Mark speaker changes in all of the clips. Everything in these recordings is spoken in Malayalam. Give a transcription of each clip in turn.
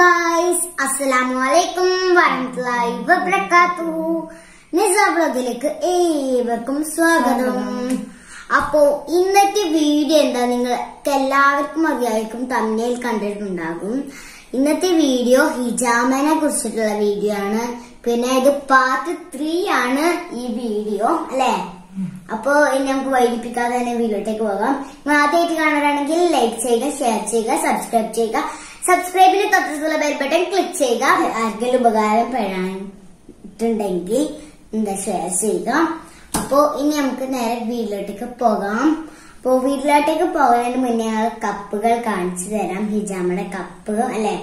Speaker 1: ഗായ്സ് അസ്സലാമു അലൈക്കും വറഹ്മത്തുള്ളാഹി വബറകാതുഹു നിസ ബ്ലോഗിലേക്ക് ഏവർക്കും സ്വാഗതം അപ്പോ ഇന്നത്തെ വീഡിയോ എന്താ നിങ്ങൾക്ക് എല്ലാവർക്കും അറിയായിരിക്കും തമ്മിൽ കണ്ടിട്ടുണ്ടാകും ഇന്നത്തെ വീഡിയോ ഹിജാമനെ കുറിച്ചിട്ടുള്ള വീഡിയോ ആണ് പിന്നെ ഇത് പാർട്ട് ത്രീ ആണ് ഈ വീഡിയോ അല്ലേ അപ്പോ ഇനി നമുക്ക് വൈകിപ്പിക്കാതെ തന്നെ വീഡിയോയിലേക്ക് പോകാം നിങ്ങൾ ആദ്യമായിട്ട് കാണാനാണെങ്കിൽ ലൈക്ക് ചെയ്യുക ഷെയർ ചെയ്യുക സബ്സ്ക്രൈബ് ചെയ്യുക സബ്സ്ക്രൈബിന് തൊട്ടടുത്തുള്ള ബെൽ ബട്ടൺ ക്ലിക്ക് ചെയ്യുക ആർക്കെങ്കിലും ഉപകാരപ്പെടാനുണ്ടെങ്കിൽ എന്താ ഷെയർ ചെയ്യുക അപ്പോ ഇനി നമുക്ക് നേരെ വീട്ടിലോട്ടേക്ക് പോകാം അപ്പോ വീട്ടിലോട്ടേക്ക് പോകുന്നതിന് മുന്നേ ഞങ്ങൾ കപ്പുകൾ കാണിച്ചു തരാം ഹിജാമയുടെ കപ്പ് അല്ലെ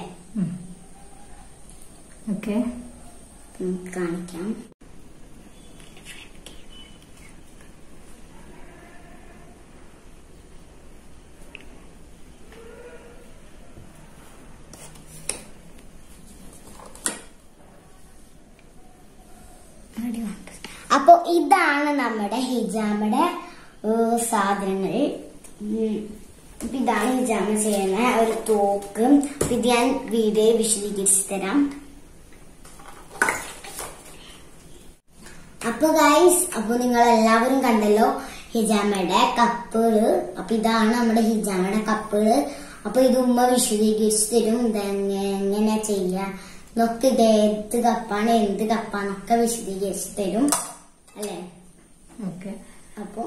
Speaker 2: ഓക്കെ
Speaker 1: ഉം, കാണിക്കാം അപ്പോ ഇതാണ് നമ്മുടെ ഹിജാമയുടെ ഏഹ്, സാധനങ്ങൾ ഉം. അപ്പൊ ഇതാണ് ഹിജാമ ചെയ്യുന്ന ഒരു തോക്ക് അപ്പൊ ഇത് ഞാൻ വീഡിയോ വിശദീകരിച്ചു തരാം അപ്പൊ ഗൈസ് അപ്പൊ നിങ്ങൾ എല്ലാവരും കണ്ടല്ലോ ഹിജാമയുടെ കപ്പുകള് അപ്പൊ ഇതാണ് നമ്മുടെ ഹിജാമയുടെ കപ്പുകള് അപ്പൊ ഇത് ഉമ്മ വിശദീകരിച്ചു തരും ഇതെങ്ങനെ എങ്ങനെ ചെയ്യാ ഇതൊക്കെ ഇത് ഏത് കപ്പാണ് എന്ത് കപ്പാന്നൊക്കെ വിശദീകരിച്ചു തരും അല്ലേ
Speaker 2: ഓക്കെ
Speaker 1: അപ്പൊ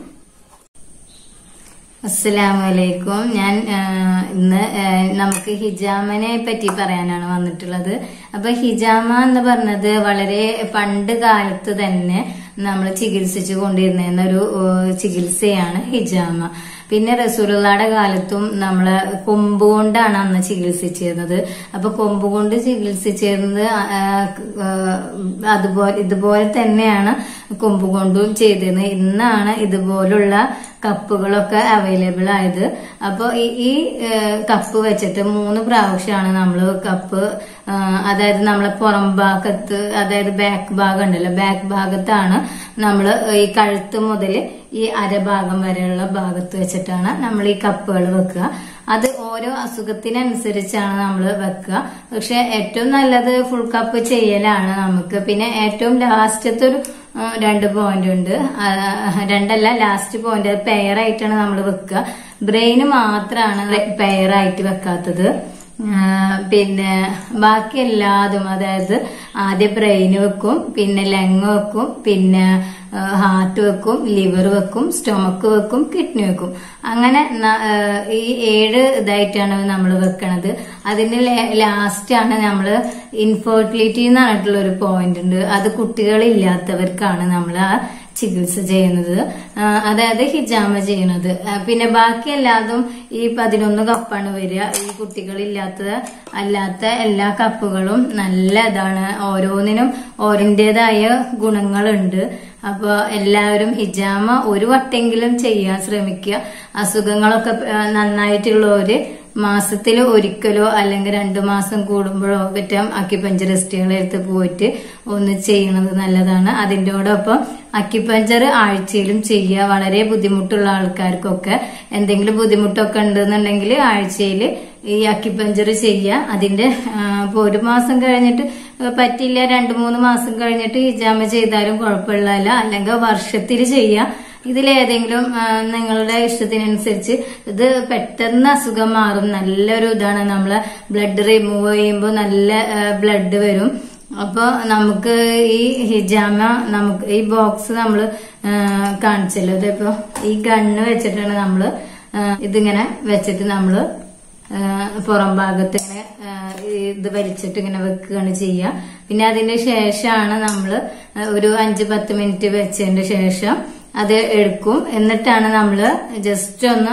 Speaker 2: അസ്സലാമു അലൈക്കും ഞാൻ ആ, ഇന്ന് ആ, നമുക്ക് ഹിജാമനെ പറ്റി പറയാനാണ് വന്നിട്ടുള്ളത് അപ്പൊ ഹിജാമ എന്ന് പറഞ്ഞത് വളരെ പണ്ട് കാലത്ത് തന്നെ നമ്മൾ ചികിത്സിച്ചു കൊണ്ടിരുന്ന ഒരു ഓ, ചികിത്സയാണ് ഹിജാമ പിന്നെ റസൂലുള്ളാടെ കാലത്തും നമ്മള് കൊമ്പ് കൊണ്ടാണ് അന്ന് ചികിത്സിച്ചിരുന്നത് അപ്പൊ കൊമ്പ് കൊണ്ട് ചികിത്സിച്ചിരുന്നത് ആ, ആ, അതുപോലെ ഇതുപോലെ തന്നെയാണ് കൊമ്പ് കൊണ്ടും ചെയ്തിരുന്നത് ഇന്നാണ് ഇതുപോലുള്ള കപ്പുകളൊക്കെ അവൈലബിൾ ആയത് അപ്പൊ ഈ ഈ ഏഹ്, കപ്പ് വെച്ചിട്ട് മൂന്ന് പ്രാവശ്യമാണ് നമ്മൾ കപ്പ് ആ, അതായത് നമ്മളെ പുറം ഭാഗത്ത് അതായത് ബാക്ക് ഭാഗം ഉണ്ടല്ലോ ബാക്ക് ഭാഗത്താണ് നമ്മൾ ഈ കഴുത്ത് മുതൽ ഈ അരഭാഗം വരെയുള്ള ഭാഗത്ത് വെച്ചിട്ടാണ് നമ്മൾ ഈ കപ്പുകൾ വെക്കുക അത് ഓരോ അസുഖത്തിനനുസരിച്ചാണ് നമ്മൾ വെക്കുക പക്ഷെ ഏറ്റവും നല്ലത് ഫുൾ കപ്പ് ചെയ്യലാണ് നമുക്ക് പിന്നെ ഏറ്റവും ലാസ്റ്റത്തെ ഒരു ആ, രണ്ട് പോയിന്റ് ഉണ്ട് ആ, രണ്ടല്ല ലാസ്റ്റ് പോയിന്റ് പെയർ ആയിട്ടാണ് നമ്മൾ വെക്കുക ബ്രെയിന് മാത്രമാണ് പെയർ ആയിട്ട് വെക്കാത്തത് ആ, പിന്നെ ബാക്കി എല്ലാതും അതായത് ആദ്യം ബ്രെയിൻ വെക്കും പിന്നെ ലങ് വെക്കും പിന്നെ ഹാർട്ട് വെക്കും ലിവർ വെക്കും സ്റ്റൊമക്ക് വെക്കും കിഡ്നി വെക്കും അങ്ങനെ ന- ആ, ഈ ഏഴ് ഇതായിട്ടാണ് നമ്മൾ വെക്കണത് അതിന്റെ ലാസ്റ്റ് ആണ് നമ്മൾ ഇൻഫെർട്ടിലിറ്റി എന്ന് പറഞ്ഞിട്ടുള്ള ഒരു പോയിന്റ് ഉണ്ട് അത് കുട്ടികളില്ലാത്തവർക്കാണ് നമ്മൾ ആ ചികിത്സ ചെയ്യുന്നത് ആ, അതായത് ഹിജാമ ചെയ്യുന്നത് ആ, പിന്നെ ബാക്കി എല്ലാതും ഈ പതിനൊന്ന് കപ്പാണ് വരിക ഈ കുട്ടികളില്ലാത്ത അല്ലാത്ത എല്ലാ കപ്പുകളും നല്ല ഇതാണ് ഓരോന്നിനും ഓരോന്റേതായ ഗുണങ്ങളുണ്ട് അപ്പൊ എല്ലാവരും ഹിജാമ ഒരു വട്ടെങ്കിലും ചെയ്യാൻ ശ്രമിക്കുക അസുഖങ്ങളൊക്കെ ആ, നന്നായിട്ടുള്ളവര് മാസത്തിൽ ഒരിക്കലോ അല്ലെങ്കിൽ രണ്ടു മാസം കൂടുമ്പോഴോ പറ്റാം അക്യുപഞ്ചറിസ്റ്റുകളെ അടുത്ത് പോയിട്ട് ഒന്ന് ചെയ്യുന്നത് നല്ലതാണ് അതിൻ്റെയോടൊപ്പം അക്യുപഞ്ചർ ആഴ്ചയിലും ചെയ്യുക വളരെ ബുദ്ധിമുട്ടുള്ള ആൾക്കാർക്കൊക്കെ എന്തെങ്കിലും ബുദ്ധിമുട്ടൊക്കെ ഉണ്ടെന്നുണ്ടെങ്കിൽ ആഴ്ചയിൽ ഈ അക്യുപഞ്ചർ ചെയ്യുക അതിന്റെ ആ, ഇപ്പൊ ഒരു മാസം കഴിഞ്ഞിട്ട് പറ്റില്ല രണ്ടു മൂന്ന് മാസം കഴിഞ്ഞിട്ട് ഹിജാമ ചെയ്താലും കുഴപ്പമില്ല അല്ലെങ്കിൽ വർഷത്തിൽ ചെയ്യുക ഇതിലേതെങ്കിലും ആ, നിങ്ങളുടെ ഇഷ്ടത്തിനനുസരിച്ച് ഇത് പെട്ടെന്ന് അസുഖം മാറും നല്ലൊരു ഇതാണ് നമ്മളെ ബ്ലഡ് റിമൂവ് ചെയ്യുമ്പോൾ നല്ല ബ്ലഡ് വരും അപ്പൊ നമുക്ക് ഈ ഹിജാമ നമുക്ക് ഈ ബോക്സ് നമ്മൾ കാണിച്ചല്ലോ ഇതിപ്പോ ഈ ഗണ്ണ് വെച്ചിട്ടാണ് നമ്മൾ ഇതിങ്ങനെ വെച്ചിട്ട് നമ്മള് ആ, പുറം ഭാഗത്ത് ഇങ്ങനെ ആ, ഇത് വലിച്ചിട്ട് ഇങ്ങനെ വെക്കുകയാണ് ചെയ്യുക പിന്നെ അതിന്റെ ശേഷമാണ് നമ്മൾ ഒരു അഞ്ച് പത്ത് മിനിറ്റ് വെച്ചതിന്റെ ശേഷം അത് എടുക്കും എന്നിട്ടാണ് നമ്മൾ ജസ്റ്റ് ഒന്ന്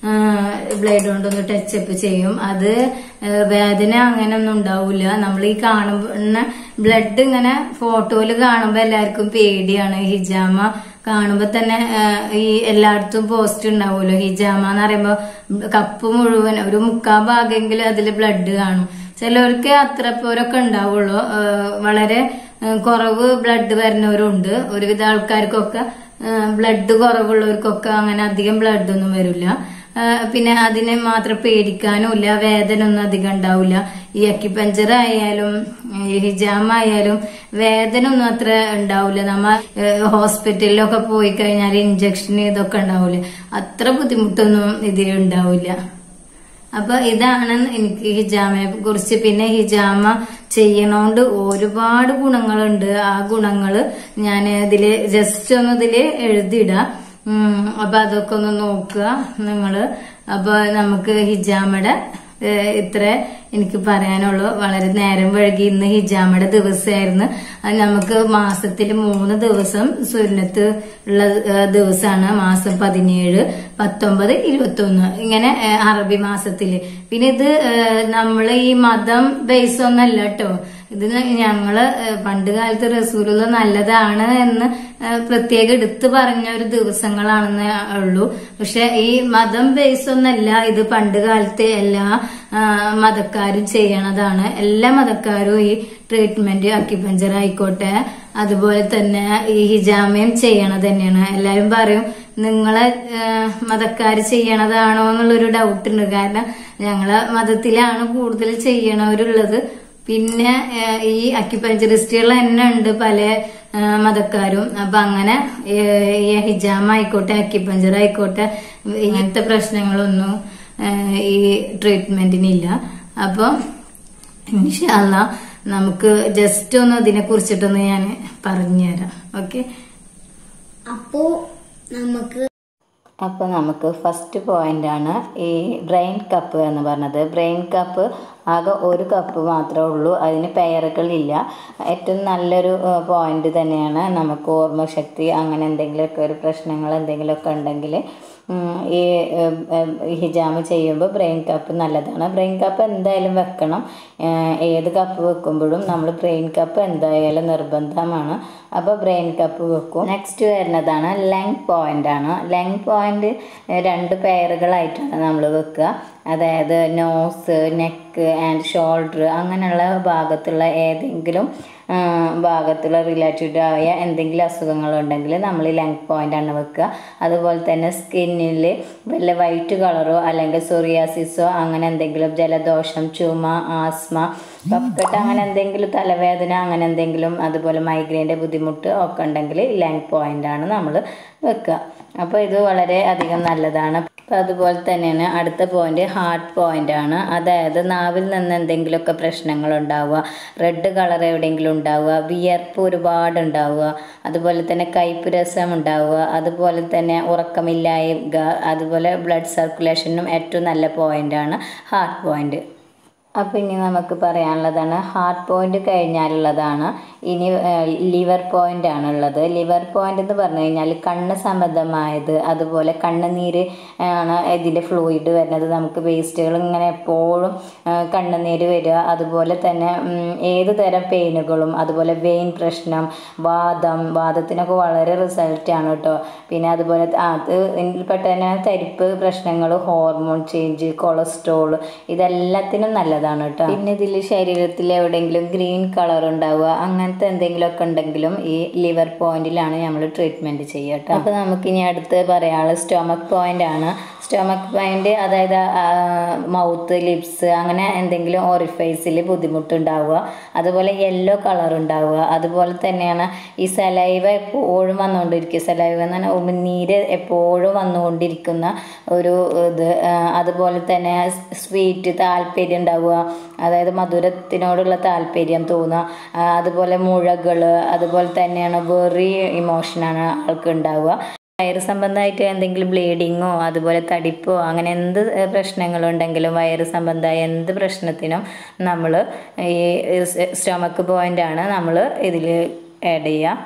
Speaker 2: ബ്ലേഡ് കൊണ്ടൊന്ന് ടച്ചപ്പ് ചെയ്യും അത് ആ, വേദന അങ്ങനെ ഒന്നും ഉണ്ടാവില്ല നമ്മൾ ഈ കാണുന്ന ബ്ലഡ് ഇങ്ങനെ ഫോട്ടോയിൽ കാണുമ്പോൾ എല്ലാവർക്കും പേടിയാണ് ഹിജാമ കാണുമ്പോ തന്നെ ആ, ഈ എല്ലായിടത്തും പോസ്റ്റ് ഉണ്ടാവുമല്ലോ ഹിജാമ എന്ന് പറയുമ്പോ കപ്പ് മുഴുവൻ ഒരു മുക്കാ ഭാഗമെങ്കിലും അതിൽ ബ്ലഡ് കാണും ചിലവർക്ക് അത്ര പോരൊക്കെ ഉണ്ടാവുള്ളൂ ആ, വളരെ ആ, കുറവ് ബ്ലഡ് വരുന്നവരുണ്ട് ഒരുവിധ ആൾക്കാർക്കൊക്കെ ബ്ലഡ് കുറവുള്ളവർക്കൊക്കെ അങ്ങനെ അധികം ബ്ലഡ് ഒന്നും വരില്ല പിന്നെ അതിനെ മാത്രം പേടിക്കാനും ഇല്ല വേദന ഒന്നും അധികം ഉണ്ടാവില്ല ഈ അക്കിപ്പഞ്ചർ ആയാലും ഈ ഹിജാമ ആയാലും വേദന ഒന്നും അത്ര ഉണ്ടാവില്ല നമ്മ ഏഹ്, ഹോസ്പിറ്റലിലൊക്കെ പോയി കഴിഞ്ഞാൽ ഇഞ്ചക്ഷൻ ഇതൊക്കെ ഉണ്ടാവില്ല അത്ര ബുദ്ധിമുട്ടൊന്നും ഇതിൽ ഉണ്ടാവില്ല അപ്പൊ ഇതാണ് എനിക്ക് ഹിജാമയെ കുറിച്ച് പിന്നെ ഹിജാമ ചെയ്യണോണ്ട് ഒരുപാട് ഗുണങ്ങളുണ്ട് ആ ഗുണങ്ങള് ഞാൻ ഇതില് ജസ്റ്റ് ഒന്ന് ഇതില് എഴുതിയിടാം ഉം, അപ്പൊ അതൊക്കെ ഒന്ന് നോക്കുക നിങ്ങള് അപ്പൊ നമുക്ക് ഹിജാമയുടെ ഏഹ്, ഇത്ര എനിക്ക് പറയാനുള്ളൂ വളരെ നേരം വൈകി ഇന്ന് ഹിജാമയുടെ ദിവസമായിരുന്നു അത് നമുക്ക് മാസത്തിൽ മൂന്ന് ദിവസം സുന്നത്ത് ഉള്ള ഏഹ്, ദിവസമാണ് മാസം പതിനേഴ് പത്തൊമ്പത് ഇരുപത്തി ഒന്ന് ഇങ്ങനെ ഏഹ്, അറബി മാസത്തില് പിന്നെ ഇത് നമ്മൾ ഈ മതം ബേസ് ഒന്നല്ല കേട്ടോ ഇത് ഞങ്ങള് ഏഹ്, പണ്ട് കാലത്ത് റസൂലുള്ള നല്ലതാണ് എന്ന് ഏഹ്, പ്രത്യേകം എടുത്തു പറഞ്ഞ ഒരു ദിവസങ്ങളാണെന്ന് ഉള്ളൂ പക്ഷെ ഈ മതം ബേസ് ഒന്നല്ല ഇത് പണ്ട് കാലത്തെ എല്ലാ ആ, മതക്കാരും ചെയ്യണതാണ് എല്ലാ മതക്കാരും ഈ ട്രീറ്റ്മെന്റ് അക്യുപഞ്ചർ ആയിക്കോട്ടെ അതുപോലെ തന്നെ ഈ ഹിജാമയും ചെയ്യണത് തന്നെയാണ് എല്ലാരും പറയും നിങ്ങളെ മതക്കാർ ചെയ്യണതാണോ എന്നുള്ളൊരു ഡൗട്ട് ഉണ്ട് കാരണം ഞങ്ങളെ മതത്തിലാണ് കൂടുതൽ ചെയ്യണവരുള്ളത് പിന്നെ ഏഹ്, ഈ അക്യുപഞ്ചറിസ്റ്റുകൾ തന്നെ ഉണ്ട് പല ഏഹ്, മതക്കാരും അപ്പൊ അങ്ങനെ ഏഹ്, ഈ ഹിജാമ ആയിക്കോട്ടെ അക്യുപഞ്ചർ ആയിക്കോട്ടെ ഇങ്ങനത്തെ പ്രശ്നങ്ങളൊന്നും ഏഹ്, ഈ ട്രീറ്റ്മെന്റിനില്ല അപ്പൊ ഇൻഷാല്ല നമുക്ക് ജസ്റ്റ് ഒന്ന് ഇതിനെ കുറിച്ചിട്ടൊന്ന് ഞാൻ പറഞ്ഞുതരാം ഓക്കെ
Speaker 1: അപ്പോ നമുക്ക്
Speaker 2: അപ്പോൾ നമുക്ക് ഫസ്റ്റ് പോയിന്റാണ് ഈ ബ്രെയിൻ കപ്പ് എന്ന് പറഞ്ഞത് ബ്രെയിൻ കപ്പ് ആകെ ഒരു കപ്പ് മാത്രമേ ഉള്ളൂ അതിന് പെയറുകളില്ല ഏറ്റവും നല്ലൊരു പോയിന്റ് തന്നെയാണ് നമുക്ക് ഓർമ്മശക്തി അങ്ങനെ എന്തെങ്കിലുമൊക്കെ ഒരു പ്രശ്നങ്ങൾ എന്തെങ്കിലുമൊക്കെ ഉണ്ടെങ്കിൽ ഉം, ഈ ഉം, ഉം, ഹിജാമ ചെയ്യുമ്പോൾ ബ്രെയിൻ കപ്പ് നല്ലതാണ് ബ്രെയിൻ കപ്പ് എന്തായാലും വെക്കണം ഏഹ്, ഏത് കപ്പ് വെക്കുമ്പോഴും നമ്മൾ ബ്രെയിൻ കപ്പ് എന്തായാലും നിർബന്ധമാണ് അപ്പോൾ ബ്രെയിൻ കപ്പ് വെക്കും നെക്സ്റ്റ് വരുന്നതാണ് ലെങ് പോയിന്റ് ആണ് ലെങ് പോയിന്റ് രണ്ട് പെയറുകളായിട്ടാണ് നമ്മൾ വെക്കുക അതായത് നോസ് നെക്ക് ആൻഡ് ഷോൾഡർ അങ്ങനെയുള്ള ഭാഗത്തുള്ള ഏതെങ്കിലും ആ, ഭാഗത്തുള്ള റിലേറ്റഡ് ആയ എന്തെങ്കിലും അസുഖങ്ങളുണ്ടെങ്കിൽ നമ്മൾ ലെങ് പോയിന്റ് ആണ് വെക്കുക അതുപോലെ തന്നെ സ്കിന്നിൽ വല്ല വൈറ്റ് കളറോ അല്ലെങ്കിൽ സൊറിയാസിസോ അങ്ങനെ എന്തെങ്കിലും ജലദോഷം ചുമ ആസ്മ കഫക്കെട്ട് അങ്ങനെ എന്തെങ്കിലും തലവേദന അങ്ങനെ എന്തെങ്കിലും അതുപോലെ മൈഗ്രെയിൻ്റെ ബുദ്ധിമുട്ട് ഒക്കെ ഉണ്ടെങ്കിൽ ലെങ് പോയിന്റ് ആണ് നമ്മൾ വെക്കുക അപ്പോൾ ഇത് വളരെ അധികം നല്ലതാണ് അപ്പോൾ അതുപോലെ തന്നെയാണ് അടുത്ത പോയിന്റ് ഹാർട്ട് പോയിന്റ് ആണ് അതായത് നാവിൽ നിന്ന് എന്തെങ്കിലുമൊക്കെ പ്രശ്നങ്ങൾ ഉണ്ടാവുക റെഡ് കളർ എവിടെയെങ്കിലും ഉണ്ടാവുക വിയർപ്പ് ഒരുപാട് ഉണ്ടാവുക അതുപോലെ തന്നെ കയ്പ് രസം ഉണ്ടാവുക അതുപോലെ തന്നെ ഉറക്കമില്ലായ്ക അതുപോലെ ബ്ലഡ് സർക്കുലേഷനും ഏറ്റവും നല്ല പോയിന്റാണ് ഹാർട്ട് പോയിന്റ് അപ്പോൾ ഇനി നമുക്ക് പറയാനുള്ളതാണ് ഹാർട്ട് പോയിന്റ് കഴിഞ്ഞാലുള്ളതാണ് ഇനി ലിവർ പോയിന്റ് ആണുള്ളത് ലിവർ പോയിന്റ് എന്ന് പറഞ്ഞു കഴിഞ്ഞാൽ കണ്ണ് സംബന്ധമായത് അതുപോലെ കണ്ണുനീര് ആണ് ഇതിൻ്റെ ഫ്ലൂയിഡ് വരുന്നത് നമുക്ക് വേസ്റ്റുകൾ ഇങ്ങനെ എപ്പോഴും ആ, കണ്ണുനീര് വരിക അതുപോലെ തന്നെ ഉം, ഏത് തരം പെയിനുകളും അതുപോലെ വെയിൻ പ്രശ്നം വാദം വാദത്തിനൊക്കെ വളരെ റിസൾട്ടാണ് കേട്ടോ പിന്നെ അതുപോലെ ത- അത് ഇതിൽപ്പെട്ട തന്നെ തരിപ്പ് പ്രശ്നങ്ങൾ ഹോർമോൺ ചേഞ്ച് കൊളസ്ട്രോൾ ഇതെല്ലാത്തിനും നല്ലതാണ് കേട്ടോ പിന്നെ ഇതിൽ ശരീരത്തിൽ എവിടെയെങ്കിലും ഗ്രീൻ കളർ ഉണ്ടാവുക അങ്ങനത്തെ എന്തെങ്കിലുമൊക്കെ ഉണ്ടെങ്കിലും ഈ ലിവർ പോയിന്റിലാണ് നമ്മൾ ട്രീറ്റ്മെന്റ് ചെയ്യുക കേട്ടോ അപ്പോൾ നമുക്കിനി അടുത്ത് പറയാനുള്ളത് സ്റ്റൊമക് പോയിന്റ് ആണ് സ്റ്റൊമക് പോയിന്റ് അതായത് മൗത്ത് ലിപ്സ് അങ്ങനെ എന്തെങ്കിലും ഓറിഫൈസിൽ ബുദ്ധിമുട്ടുണ്ടാവുക അതുപോലെ യെല്ലോ കളർ ഉണ്ടാവുക അതുപോലെ തന്നെയാണ് ഈ സലൈവ എപ്പോഴും വന്നുകൊണ്ടിരിക്കുക സലൈവ എന്ന് പറഞ്ഞാൽ ഉമിനീര് എപ്പോഴും വന്നുകൊണ്ടിരിക്കുന്ന ഒരു ഇത് ആ, അതുപോലെ തന്നെ സ്വീറ്റ് താല്പര്യം ഉണ്ടാവുക അതായത് മധുരത്തിനോടുള്ള താല്പര്യം തോന്നുക ആ, അതുപോലെ മുഴകൾ അതുപോലെ തന്നെയാണ് വെറി ഇമോഷനാണ് ആൾക്ക് ഉണ്ടാവുക വയറ് സംബന്ധമായിട്ട് എന്തെങ്കിലും ബ്ലീഡിങ്ങോ അതുപോലെ തടിപ്പോ അങ്ങനെ എന്ത് പ്രശ്നങ്ങളുണ്ടെങ്കിലും വയറ് സംബന്ധമായ എന്ത് പ്രശ്നത്തിനും നമ്മൾ ഈ സ്റ്റൊമക്ക് പോയിൻ്റാണ് നമ്മൾ ഇതിൽ ആഡ് ചെയ്യുക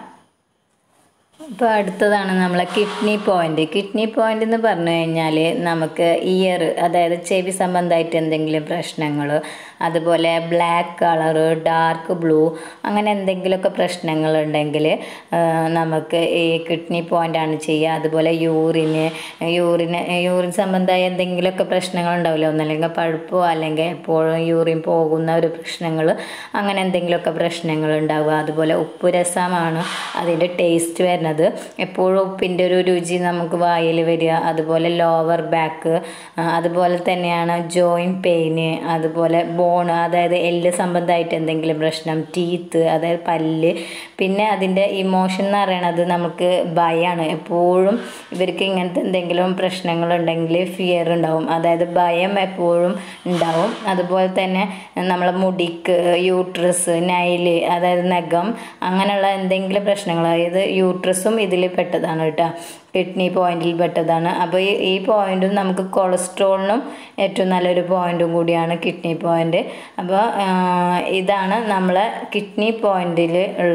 Speaker 2: ഇപ്പോൾ അടുത്തതാണ് നമ്മളെ കിഡ്നി പോയിന്റ് കിഡ്നി പോയിന്റ് എന്ന് പറഞ്ഞു കഴിഞ്ഞാൽ നമുക്ക് ഇയർ അതായത് ചെവി സംബന്ധമായിട്ട് എന്തെങ്കിലും പ്രശ്നങ്ങൾ അതുപോലെ ബ്ലാക്ക് കളറ് ഡാർക്ക് ബ്ലൂ അങ്ങനെ എന്തെങ്കിലുമൊക്കെ പ്രശ്നങ്ങളുണ്ടെങ്കിൽ നമുക്ക് ഈ കിഡ്നി പോയിൻ്റാണ് ചെയ്യുക അതുപോലെ യൂറിന് യൂറിന് യൂറിൻ സംബന്ധമായ എന്തെങ്കിലുമൊക്കെ പ്രശ്നങ്ങൾ ഉണ്ടാവില്ല ഒന്നല്ലെങ്കിൽ പഴുപ്പോ അല്ലെങ്കിൽ എപ്പോഴും യൂറിൻ പോകുന്ന ഒരു പ്രശ്നങ്ങൾ അങ്ങനെ എന്തെങ്കിലുമൊക്കെ പ്രശ്നങ്ങൾ ഉണ്ടാവുക അതുപോലെ ഉപ്പ് രസമാണ് അതിൻ്റെ ടേസ്റ്റ് വരുന്നത് എപ്പോഴും ഉപ്പിൻ്റെ ഒരു രുചി നമുക്ക് വായിൽ വരിക അതുപോലെ ലോവർ ബാക്ക് അതുപോലെ തന്നെയാണ് ജോയിൻറ്റ് പെയിന് അതുപോലെ ബോൺ അതായത് എല്ല് സംബന്ധമായിട്ട് എന്തെങ്കിലും പ്രശ്നം ടീത്ത് അതായത് പല്ല് പിന്നെ അതിൻ്റെ ഇമോഷൻ എന്ന് പറയണത് നമുക്ക് ഭയമാണ് എപ്പോഴും ഇവർക്ക് ഇങ്ങനത്തെ എന്തെങ്കിലും പ്രശ്നങ്ങളുണ്ടെങ്കിൽ ഫിയർ ഉണ്ടാവും അതായത് ഭയം എപ്പോഴും ഉണ്ടാവും അതുപോലെ തന്നെ നമ്മളെ മുടിക്ക് യൂട്രസ് നൈല് അതായത് നഖം അങ്ങനെയുള്ള എന്തെങ്കിലും പ്രശ്നങ്ങൾ അതായത് യൂട്രസും ഇതിൽ പെട്ടതാണ് കേട്ടോ കിഡ്നി പോയിന്റിൽ പെട്ടതാണ് അപ്പോൾ ഈ ഈ പോയിന്റും നമുക്ക് കൊളസ്ട്രോളിനും ഏറ്റവും നല്ലൊരു പോയിന്റും കൂടിയാണ് കിഡ്നി പോയിന്റ് അപ്പോൾ ഇതാണ് നമ്മളെ കിഡ്നി പോയിന്റിൽ ഉള്ള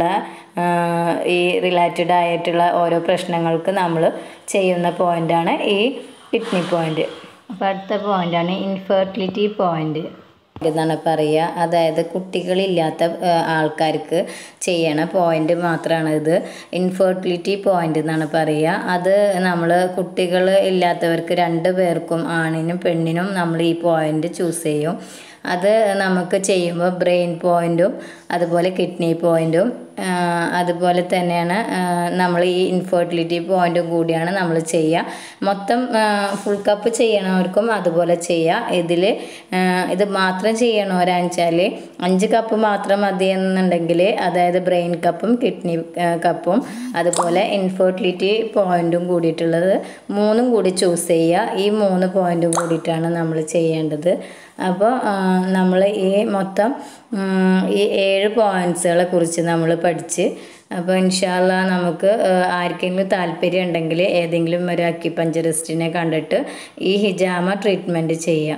Speaker 2: ഈ റിലേറ്റഡ് ആയിട്ടുള്ള ഓരോ പ്രശ്നങ്ങൾക്ക് നമ്മൾ ചെയ്യുന്ന പോയിന്റാണ് ഈ കിഡ്നി പോയിന്റ് അപ്പോൾ അടുത്ത പോയിന്റാണ് ഇൻഫെർട്ടിലിറ്റി പോയിന്റ് എന്നാണ് പറയുക അതായത് കുട്ടികളില്ലാത്ത ആൾക്കാർക്ക് ചെയ്യണ പോയിന്റ് മാത്രമാണ് ഇത് ഇൻഫെർട്ടിലിറ്റി പോയിന്റ് എന്നാണ് പറയുക അത് നമ്മൾ കുട്ടികൾ ഇല്ലാത്തവർക്ക് രണ്ട് പേർക്കും ആണിനും പെണ്ണിനും നമ്മൾ ഈ പോയിന്റ് ചൂസ് ചെയ്യും അത് നമുക്ക് ചെയ്യുമ്പോൾ ബ്രെയിൻ പോയിന്റും അതുപോലെ കിഡ്നി പോയിന്റും അതുപോലെ തന്നെയാണ് നമ്മൾ ഈ ഇൻഫെർട്ടിലിറ്റി പോയിന്റും കൂടിയാണ് നമ്മൾ ചെയ്യുക മൊത്തം ഫുൾ കപ്പ് ചെയ്യണവർക്കും അതുപോലെ ചെയ്യുക ഇതിൽ ഇത് മാത്രം ചെയ്യണവരാന്ന് വെച്ചാൽ അഞ്ച് കപ്പ് മാത്രം മതി എന്നുണ്ടെങ്കിൽ അതായത് ബ്രെയിൻ കപ്പും കിഡ്നി കപ്പും അതുപോലെ ഇൻഫെർട്ടിലിറ്റി പോയിന്റും കൂടിയിട്ടുള്ളത് മൂന്നും കൂടി ചൂസ് ചെയ്യുക ഈ മൂന്ന് പോയിന്റും കൂടിയിട്ടാണ് നമ്മൾ ചെയ്യേണ്ടത് അപ്പോൾ നമ്മൾ ഈ മൊത്തം ഈ ഏഴ് പോയിൻറ്റ്സുകളെ കുറിച്ച് നമ്മൾ പഠിച്ച് അപ്പോൾ ഇൻഷാല്ല നമുക്ക് ആർക്കെങ്കിലും താല്പര്യം ഉണ്ടെങ്കിൽ ഏതെങ്കിലും ഒരു അക്യുപഞ്ചറിസ്റ്റിനെ കണ്ടിട്ട് ഈ ഹിജാമ ട്രീറ്റ്മെൻറ്റ് ചെയ്യാം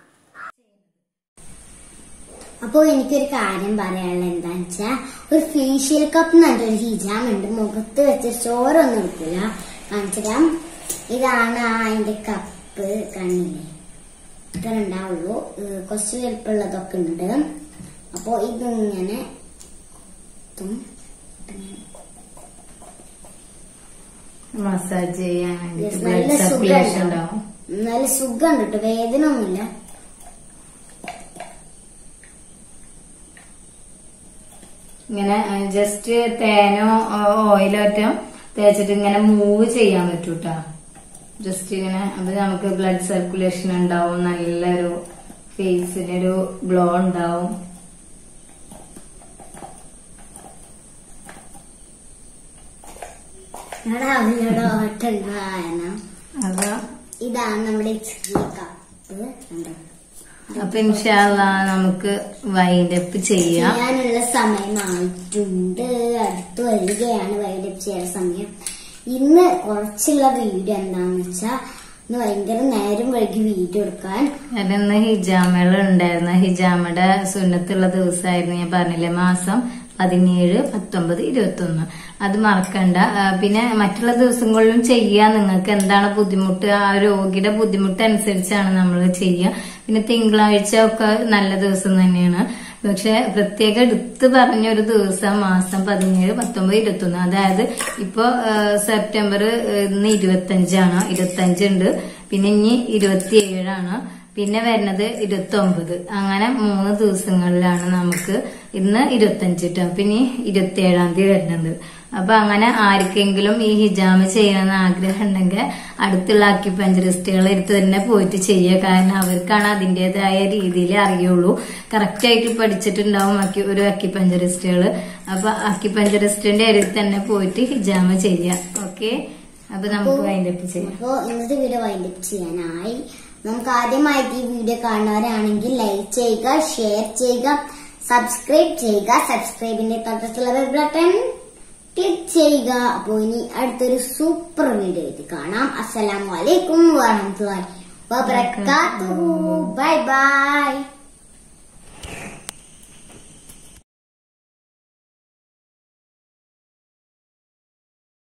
Speaker 1: അപ്പോ എനിക്കൊരു കാര്യം പറയാനുള്ളത് എന്താന്ന് വെച്ചാ ഒരു ഫേഷ്യൽ കപ്പ് എന്ന് പറഞ്ഞൊരു ഹിജാം ഉണ്ട് മുഖത്ത് വെച്ച് ചോറൊന്നും എടുക്കില്ല കാണിച്ചുതരാം ഇതാണ് അതിന്റെ കപ്പ് കണ്ണില്ലേ ഇത്ര ഉണ്ടാവുള്ളൂ കുറച്ച് വലുപ്പമുള്ളതൊക്കെ ഉണ്ട് അപ്പോ ഇതിങ്ങനെ
Speaker 2: മസാജ് ചെയ്യാൻ വേണ്ടിയിട്ട്
Speaker 1: നല്ല
Speaker 2: ബ്ലഡ് സർക്കുലേഷൻ
Speaker 1: സുഖം
Speaker 2: ഉണ്ടാവും
Speaker 1: നല്ല സുഖം കിട്ടും വേദന ഒന്നുമില്ല
Speaker 2: ഇങ്ങനെ ജസ്റ്റ് തേനോ ഓയിലോ ഒറ്റം തേച്ചിട്ട് ഇങ്ങനെ മൂവ് ചെയ്യാൻ പറ്റൂ കേട്ടോ ജസ്റ്റ് ഇങ്ങനെ അത് നമുക്ക് ബ്ലഡ് സർക്കുലേഷൻ ഉണ്ടാവും നല്ലൊരു ഫേസിനൊരു ഗ്ലോ ഉണ്ടാവും
Speaker 1: ഇവിടെ അവനോട് ഓട്ടുണ്ടായണം
Speaker 2: അപ്പൊ
Speaker 1: ഇതാണ് നമ്മുടെ ചെറിയ കപ്പ് കണ്ടോ
Speaker 2: അപ്പൊ ഇൻഷാല്ല നമുക്ക് വൈൻഡപ്പ് ചെയ്യാം
Speaker 1: ചെയ്യാനുള്ള സമയമായിട്ടുണ്ട് അടുത്ത് വരികയാണ് വൈകിട്ട് ചെയ്യാൻ സമയം ഇന്ന് കുറച്ചുള്ള വീഡിയോ എന്താന്ന് വെച്ചാ ഇന്ന് ഭയങ്കര നേരം വൈകി വീഡിയോ എടുക്കാൻ
Speaker 2: കാരണം ഇന്ന് ഹിജാമകൾ ഉണ്ടായിരുന്നു ഹിജാമയുടെ സുന്നത്തുള്ള ദിവസമായിരുന്നു ഞാൻ പറഞ്ഞില്ലേ മാസം പതിനേഴ് പത്തൊമ്പത് ഇരുപത്തൊന്ന് അത് മറക്കണ്ട ആ, പിന്നെ മറ്റുള്ള ദിവസങ്ങളിലും ചെയ്യാൻ നിങ്ങൾക്ക് എന്താണ് ബുദ്ധിമുട്ട് ആ രോഗിയുടെ ബുദ്ധിമുട്ട് അനുസരിച്ചാണ് നമ്മൾ ചെയ്യുക പിന്നെ തിങ്കളാഴ്ച ഒക്കെ നല്ല ദിവസം തന്നെയാണ് പക്ഷെ പ്രത്യേകം എടുത്ത് പറഞ്ഞ ഒരു ദിവസം മാസം പതിനേഴ് പത്തൊമ്പത് ഇരുപത്തൊന്ന് അതായത് ഇപ്പൊ ആ, സെപ്റ്റംബർ ആ, ഇന്ന് ഇരുപത്തഞ്ചാണ് ഇരുപത്തഞ്ചുണ്ട് പിന്നെ ഇനി ഇരുപത്തിയേഴാണ് പിന്നെ വരുന്നത് ഇരുപത്തി ഒമ്പത് അങ്ങനെ മൂന്ന് ദിവസങ്ങളിലാണ് നമുക്ക് ഇന്ന് ഇരുപത്തഞ്ച് ട്ടോ പിന്നെ ഇരുപത്തി ഏഴാം തീയതി വരുന്നത് അപ്പൊ അങ്ങനെ ആർക്കെങ്കിലും ഈ ഹിജാമ ചെയ്യണമെന്ന് ആഗ്രഹം ഉണ്ടെങ്കിൽ അടുത്തുള്ള അക്യുപഞ്ചറിസ്റ്റുകളെ അടുത്ത് തന്നെ പോയിട്ട് ചെയ്യുക കാരണം അവർക്കാണ് അതിൻ്റെതായ രീതിയിൽ അറിയുള്ളൂ കറക്റ്റ് ആയിട്ട് പഠിച്ചിട്ടുണ്ടാവും അക്യു ഒരു അക്യുപഞ്ചറിസ്റ്റുകൾ അപ്പൊ അക്യുപഞ്ചറിസ്റ്റിന്റെ അടുത്ത് തന്നെ പോയിട്ട് ഹിജാമ ചെയ്യുക ഓക്കെ അപ്പൊ നമുക്ക് വൈൻഡപ്പ് ചെയ്യാം
Speaker 1: അപ്പോ ഇന്നത്തെ വീഡിയോ വൈൻഡപ്പ് ചെയ്യാനായി നമുക്ക് ആദ്യമായിട്ട് ഈ വീഡിയോ കാണുന്നവരാണെങ്കിൽ ലൈക്ക് ചെയ്യുക ഷെയർ ചെയ്യുക സബ്സ്ക്രൈബ് ചെയ്യുക സബ്സ്ക്രൈബിന്റെ തൊട്ടത്തുള്ള ബെൽ ബട്ടൺ ക്ലിക്ക് ചെയ്യുക അപ്പോൾ ഇനി അടുത്തൊരു സൂപ്പർ വീഡിയോ ആയിട്ട് കാണാം അസ്സലാമു അലൈക്കും വറഹ്മത്തുള്ളാഹി വബറകാതുഹു ബൈ ബൈ